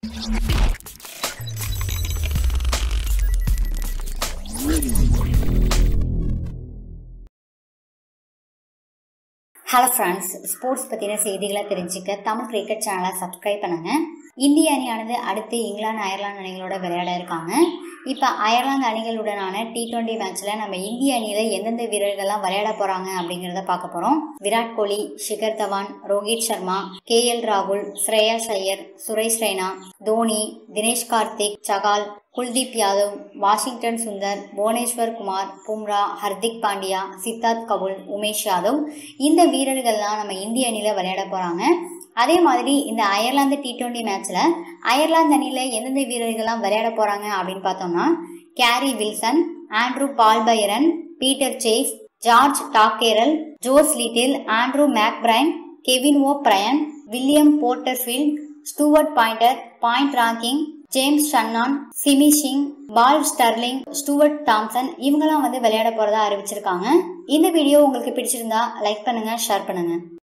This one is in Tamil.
ஹலோ ஃப்ரெண்ட்ஸ் ஸ்போர்ட்ஸ் பற்றின செய்திகளை தெரிஞ்சுக்க தமிழ் கிரிக்கெட் சேனலை சப்ஸ்கிரைப் பண்ணுங்க இந்திய அணியானது அடுத்து இங்கிலாந்து அயர்லாந்து அணிகளோட விளையாட இருக்காங்க இப்போ அயர்லாந்து அணிகளுடனான டி டுவெண்ட்டி மேட்ச்சில் நம்ம இந்திய அணியில் எந்தெந்த வீரர்கள்லாம் விளையாட போகிறாங்க அப்படிங்கிறத பார்க்க போகிறோம் விராட் கோலி ஷிகர் தவான் ரோஹித் சர்மா கே எல் ராகுல் ஸ்ரேயாஸ் ஐயர் சுரேஷ் ரெய்னா தோனி தினேஷ் கார்த்திக் சகால் குல்தீப் யாதவ் வாஷிங்டன் சுந்தர் புவனேஸ்வர் குமார் பும்ரா ஹர்திக் பாண்டியா சித்தார்த் கவுல் உமேஷ் யாதவ் இந்த வீரர்கள்லாம் நம்ம இந்திய அணியில் விளையாட போகிறாங்க அதே மாதிரி இந்த அயர்லாந்து டி டுவெண்ட்டி மேட்ச்சில் அயர்லாந்து அணியில் எந்தெந்த வீரர்கள்லாம் விளையாட போகிறாங்க அப்படின்னு பார்த்தோம்னா Gary Wilson Andrew Balbirnie Peter Chase George Dockrell Josh Little Andrew McBrine Kevin O'Brien William Porterfield Stuart Poynter point ranking James Shannon Simi Singh Paul Stirling Stuart Thompson இவங்கெல்லாம் வந்து விளையாட போறதா அறிவிச்சிருக்காங்க இந்த வீடியோ உங்களுக்கு பிடிச்சிருந்தா லைக் பண்ணுங்க ஷேர் பண்ணுங்க